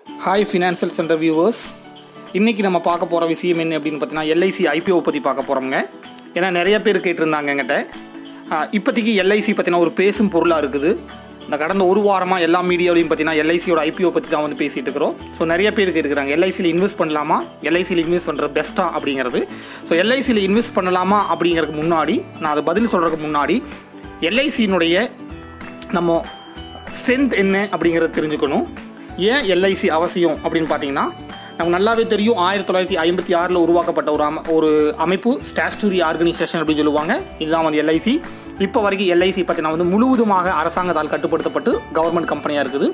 hi financial centre viewers இன்றைக்கி நம்ம பார்க்க போகிற விஷயம் என்ன அப்படின்னு பார்த்தீங்கன்னா எல்ஐசி ஐபிஓ பற்றி பார்க்க போகிறோங்க ஏன்னா நிறைய பேர் கேட்டிருந்தாங்க என்கிட்ட ஆஹ், இப்போதைக்கு எல்ஐசி பார்த்தீங்கன்னா ஒரு பேசும் பொருளாக இருக்குது இந்த கடந்த ஒரு வாரமாக எல்லா மீடியாவிலையும் பார்த்தீங்கன்னா எல்ஐசியோட ஐபிஓ பற்றி தான் வந்து பேசிகிட்டு இருக்கிறோம் ஸோ நிறைய பேர் கேட்டுக்கிறாங்க எல்ஐசியில் இன்வெஸ்ட் பண்ணலாமா எல்ஐசியில் இன்வெஸ்ட் பண்ணுறது பெஸ்ட்டா அப்படிங்கிறது ஸோ எல்ஐசியில் இன்வெஸ்ட் பண்ணலாமா அப்படிங்கிறதுக்கு முன்னாடி நான் அதை பதில் சொல்கிறதுக்கு முன்னாடி எல்ஐசியினுடைய நம்ம ஸ்ட்ரென்த் என்ன அப்படிங்கிறத தெரிஞ்சுக்கணும் ஏன் எல்ஐசி அவசியம் அப்படின்னு பார்த்தீங்கன்னா நமக்கு நல்லாவே தெரியும் ஆயிரத்தி தொள்ளாயிரத்தி ஐம்பத்தி ஆறில் உருவாக்கப்பட்ட ஒரு அம ஒரு அமைப்பு ஸ்டாச்சுரி ஆர்கனைசேஷன் அப்படின்னு சொல்லுவாங்க இதுதான் வந்து எல்ஐசி இப்போ வரைக்கும் எல்ஐசி பார்த்தீங்கன்னா வந்து முழுவதுமாக அரசாங்கத்தால் கட்டுப்படுத்தப்பட்டு கவர்மெண்ட் கம்பெனியாக இருக்குது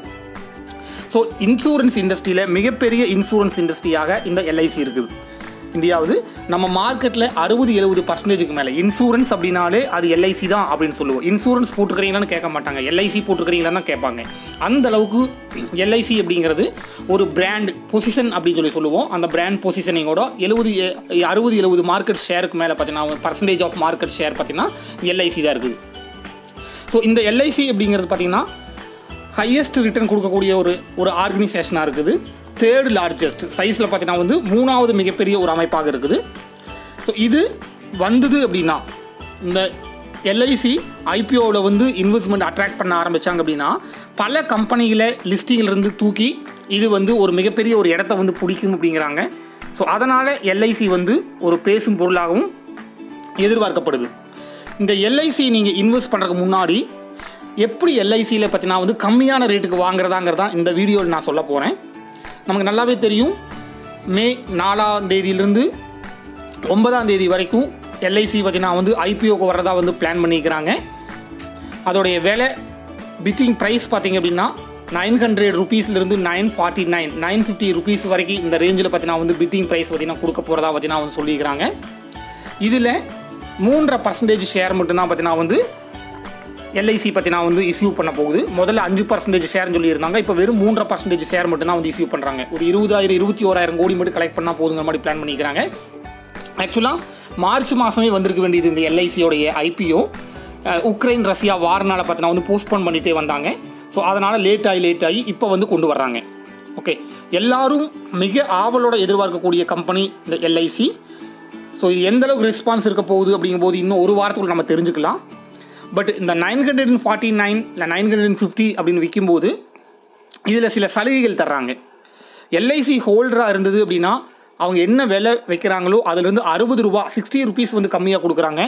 ஸோ இன்சூரன்ஸ் இண்டஸ்ட்ரியில் மிகப்பெரிய இன்சூரன்ஸ் இண்டஸ்ட்ரியாக இந்த எல்ஐசி இருக்குது இந்தியாவது நம்ம மார்க்கெட்டில் அறுபது எழுபது பர்சன்டேஜுக்கு மேலே இன்சூரன்ஸ் அப்படின்னாலே அது எல்ஐசி தான் அப்படின்னு சொல்லுவோம் இன்சூரன்ஸ் போட்டுக்கிறீங்களான்னு கேட்க மாட்டாங்க எல்ஐசி போட்டுக்கிறீங்களான்னு தான் கேட்பாங்க அந்த அளவுக்கு எல்ஐசி அப்படிங்கிறது ஒரு பிராண்ட் பொசிஷன் அப்படின்னு சொல்லி சொல்லுவோம் அந்த பிராண்ட் பொசிஷனிங்கோட எழுபது அறுபது எழுபது மார்க்கெட் ஷேருக்கு மேலே பார்த்தீங்கன்னா பர்சன்டேஜ் ஆஃப் மார்க்கெட் ஷேர் பார்த்தீங்கன்னா எல்ஐசி தான் இருக்குது ஸோ இந்த எல்ஐசி அப்படிங்கிறது பார்த்தீங்கன்னா ஹையஸ்ட் ரிட்டர்ன் கொடுக்கக்கூடிய ஒரு ஒரு ஆர்கனைசேஷனாக இருக்குது தேர்ட் லார்ஜஸ்ட் சைஸில் பார்த்தீங்கன்னா வந்து மூணாவது மிகப்பெரிய ஒரு அமைப்பாக இருக்குது ஸோ இது வந்தது அப்படின்னா இந்த எல்ஐசி ஐபிஓவில் வந்து இன்வெஸ்ட்மெண்ட் அட்ராக்ட் பண்ண ஆரம்பித்தாங்க அப்படின்னா பல கம்பெனிகளை லிஸ்டிங்கிலிருந்து தூக்கி இது வந்து ஒரு மிகப்பெரிய ஒரு இடத்த வந்து பிடிக்கும் அப்படிங்கிறாங்க ஸோ அதனால் எல்ஐசி வந்து ஒரு பேசும் பொருளாகவும் எதிர்பார்க்கப்படுது இந்த எல்ஐசி நீங்கள் இன்வெஸ்ட் பண்ணுறதுக்கு முன்னாடி எப்படி எல்ஐசியில் பார்த்தீங்கன்னா வந்து கம்மியான ரேட்டுக்கு வாங்குறதாங்கிறதான் இந்த வீடியோவில் நான் சொல்ல போகிறேன் நமக்கு நல்லாவே தெரியும் மே நாலாம் தேதியிலிருந்து ஒன்பதாம் தேதி வரைக்கும் எல்ஐசி பார்த்தீங்கன்னா வந்து ஐபிஓக்கு வர்றதா வந்து பிளான் பண்ணிக்கிறாங்க அதோடைய விலை பிட்டிங் ப்ரைஸ் பார்த்தீங்க அப்படின்னா நைன் ஹண்ட்ரட் ருபீஸ்லேருந்து nine forty nine nine fifty rupees வரைக்கும் இந்த ரேஞ்சில் பார்த்தீங்கன்னா வந்து பிட்டிங் ப்ரைஸ் பார்த்தீங்கன்னா கொடுக்க போகிறதா பார்த்தீங்கன்னா வந்து சொல்லிக்கிறாங்க இதில் மூன்றரை பர்சன்டேஜ் ஷேர் மட்டும்தான் பார்த்தீங்கன்னா வந்து எல்ஐசி பார்த்தீங்கன்னா வந்து இஷ்யூ பண்ண போகுது முதல்ல அஞ்சு பர்சன்டேஜ் ஷேர்னு சொல்லியிருந்தாங்க இப்போ வெறும் மூன்றரை பர்சன்டேஜ் ஷேர் மட்டும் தான் வந்து இஷ்யூ பண்ணுறாங்க ஒரு இருபதாயிரம் இருபத்தி ஓராயிரம் கோடி மட்டும் கலெக்ட் பண்ணால் போதுங்கிற மாதிரி பிளான் பண்ணிக்கிறாங்க ஆக்சுவலாக மார்ச் மாதமே வந்திருக்க வேண்டியது இந்த எல்ஐசியோடைய ஐபிஓ உக்ரைன் ரஷ்யா வாரனால பார்த்தீங்கன்னா வந்து போஸ்ட்போன் பண்ணிகிட்டே வந்தாங்க ஸோ அதனால் லேட் ஆகி லேட் ஆகி இப்போ வந்து கொண்டு வர்றாங்க ஓகே எல்லாரும் மிக ஆவலோட எதிர்பார்க்கக்கூடிய கம்பெனி இந்த எல்ஐசி ஸோ இது எந்த அளவுக்கு ரெஸ்பான்ஸ் இருக்க போகுது அப்படிங்கும்போது இன்னும் ஒரு வாரத்துக்குள்ள நம்ம தெரிஞ்சுக்கலாம் பட் இந்த nine hundred and forty nine இல்லை நைன் ஹண்ட்ரட் அண்ட் ஃபிஃப்டி அப்படின்னு விற்கும்போது இதில் சில சலுகைகள் தர்றாங்க எல்ஐசி ஹோல்டராக இருந்தது அப்படின்னா அவங்க என்ன விலை வைக்கிறாங்களோ அதுலேருந்து அறுபது ரூபா சிக்ஸ்டி ருபீஸ் வந்து கம்மியாக கொடுக்குறாங்க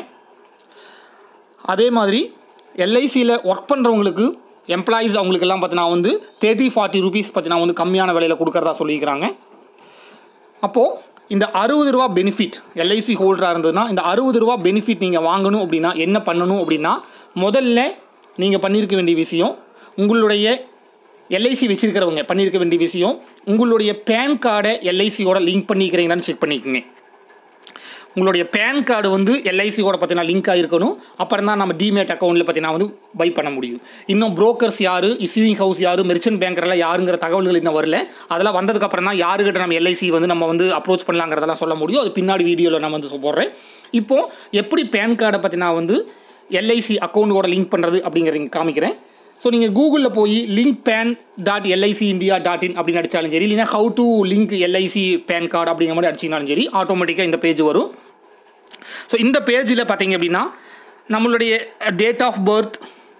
அதே மாதிரி எல்ஐசியில் ஒர்க் பண்ணுறவங்களுக்கு எம்ப்ளாயீஸ் அவங்களுக்கெல்லாம் பார்த்தீங்கன்னா வந்து தேர்ட்டி ஃபார்ட்டி ருபீஸ் பார்த்தீங்கன்னா வந்து கம்மியான விலையில் கொடுக்குறதா சொல்லியிருக்கிறாங்க அப்போது இந்த அறுபது ரூபா பெனிஃபிட் எல்ஐசி ஹோல்டராக இருந்ததுன்னா இந்த அறுபது ரூபா பெனிஃபிட் நீங்கள் வாங்கணும் அப்படின்னா என்ன பண்ணணும் அப்படின்னா முதல்ல நீங்கள் பண்ணியிருக்க வேண்டிய விஷயம் உங்களுடைய எல்ஐசி வச்சிருக்கிறவங்க பண்ணியிருக்க வேண்டிய விஷயம் உங்களுடைய பேன் கார்டை எல்ஐசியோட லிங்க் பண்ணிக்கிறீங்களான்னு செக் பண்ணிக்கோங்க உங்களுடைய பேன் கார்டு வந்து எல்ஐசியோட பார்த்தீங்கன்னா லிங்க் ஆகிருக்கணும் அப்புறம் தான் நம்ம டிமேட் அக்கௌண்ட்டில் பார்த்தீங்கன்னா வந்து பை பண்ண முடியும் இன்னும் புரோக்கர்ஸ் யார் இஸ்யூவிங் ஹவுஸ் யார் மெர்ச்சன்ட் பேங்கர்லாம் யாருங்கிற தகவல்கள் இன்னும் வரல அதெல்லாம் வந்ததுக்கப்புறம் தான் யாருக்கிட்ட நம்ம எல்ஐசி வந்து நம்ம வந்து அப்ரோச் பண்ணலாங்கிறதெல்லாம் சொல்ல முடியும் அது பின்னாடி வீடியோவில் நான் வந்து போடுறேன் இப்போது எப்படி பேன் கார்டை பார்த்தீங்கன்னா வந்து எல்ஐசி அக்கௌண்ட்டோட லிங்க் பண்ணுறது அப்படிங்கிறத காமிக்கிறேன் ஸோ நீங்கள் கூகுளில் போய் link PAN dot LIC India dot in அப்படின்னு அடித்தாலும் சரி இல்லைன்னா how to link LIC PAN card அப்படிங்கிற மாதிரி அடிச்சிங்கனாலும் சரி ஆட்டோமேட்டிக்காக இந்த பேஜ் வரும் ஸோ இந்த பேஜில் பார்த்தீங்க அப்படின்னா நம்மளுடைய டேட் ஆஃப் பர்த்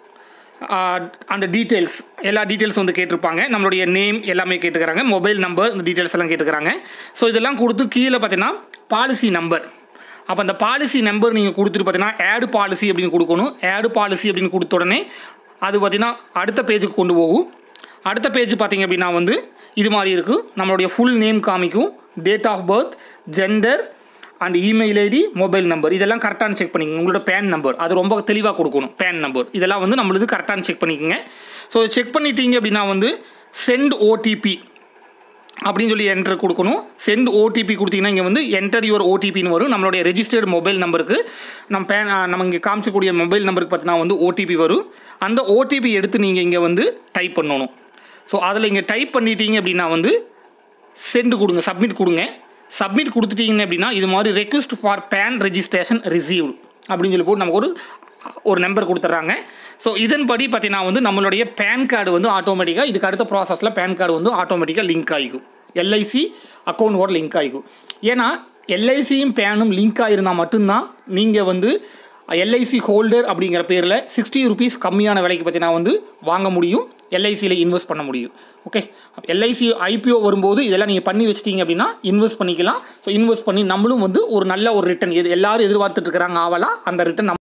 அந்த டீட்டெயில்ஸ் எல்லா டீட்டெயில்ஸ் வந்து கேட்டிருப்பாங்க நம்மளுடைய நேம் எல்லாமே கேட்டுக்கிறாங்க மொபைல் நம்பர் இந்த டீட்டெயில்ஸ் எல்லாம் கேட்டுக்கிறாங்க ஸோ இதெல்லாம் கொடுத்து கீழே பார்த்தீங்கன்னா பாலிசி நம்பர் அப்போ அந்த பாலிசி நம்பர் நீங்கள் கொடுத்துட்டு பார்த்தீங்கன்னா ஆடு பாலிசி அப்படின்னு கொடுக்கணும் ஆடு பாலிசி அப்படின்னு கொடுத்த உடனே அது பார்த்தீங்கன்னா அடுத்த பேஜுக்கு கொண்டு போகும் அடுத்த பேஜ் பார்த்தீங்க அப்படின்னா வந்து இது மாதிரி இருக்குது நம்மளுடைய ஃபுல் நேம் காமிக்கும் date of birth gender and email ID mobile number இதெல்லாம் கரெக்டான செக் பண்ணிக்கோங்க உங்களோட பேன் நம்பர் அது ரொம்ப தெளிவாக கொடுக்கணும் பேன் நம்பர் இதெல்லாம் வந்து நம்மளுக்கு கரெக்டான செக் பண்ணிக்கோங்க ஸோ செக் பண்ணிட்டீங்க அப்படின்னா வந்து சென்ட் ஓடிபி அப்படின்னு சொல்லி என்டர் கொடுக்கணும் சென்ட் ஓடிபி கொடுத்தீங்கன்னா இங்கே வந்து என்டர் யுவர் ஓடிபின்னு வரும் நம்மளுடைய ரெஜிஸ்டர்டு மொபைல் நம்பருக்கு நம்ம பேன் நம்ம இங்கே காமிச்சக்கூடிய மொபைல் நம்பருக்கு பார்த்தீங்கன்னா வந்து ஓடிபி வரும் அந்த ஓடிபி எடுத்து நீங்கள் இங்கே வந்து டைப் பண்ணணும் ஸோ அதில் இங்கே டைப் பண்ணிட்டீங்க அப்படின்னா வந்து சென்ட் கொடுங்க சப்மிட் கொடுங்க சப்மிட் கொடுத்துட்டீங்க அப்படின்னா இது மாதிரி request for PAN registration received அப்படின்னு சொல்லி போட்டு நமக்கு ஒரு ஒரு நம்பர் கொடுத்துட்றாங்க ஸோ இதன்படி பார்த்தீங்கன்னா வந்து நம்மளுடைய பேன் கார்டு வந்து ஆட்டோமேட்டிக்காக இதுக்கு அடுத்த ப்ராசஸில் பேன் கார்டு வந்து ஆட்டோமேட்டிக்காக லிங்க் ஆகிக்கும் எல்ஐசி அக்கௌண்ட்டோட லிங்க் ஆகிக்கும் ஏன்னா எல்ஐசியும் பேனும் லிங்க் ஆகிருந்தால் மட்டும்தான் நீங்கள் வந்து எல்ஐசி ஹோல்டர் அப்படிங்கிற பேரில் சிக்ஸ்டி ருபீஸ் கம்மியான விலைக்கு பார்த்தீங்கன்னா வந்து வாங்க முடியும் எல்ஐசியில் இன்வெஸ்ட் பண்ண முடியும் ஓகே எல்ஐசி ஐபிஓ வரும்போது இதெல்லாம் நீங்கள் பண்ணி வச்சிட்டீங்க அப்படின்னா இன்வெஸ்ட் பண்ணிக்கலாம் ஸோ இன்வெஸ்ட் பண்ணி நம்மளும் வந்து ஒரு நல்ல ஒரு ரிட்டர்ன் எது எல்லாரும் எதிர்பார்த்துட்டு இருக்கிறாங்க ஆவலா அந்த ரிட்டர்ன் நம்ம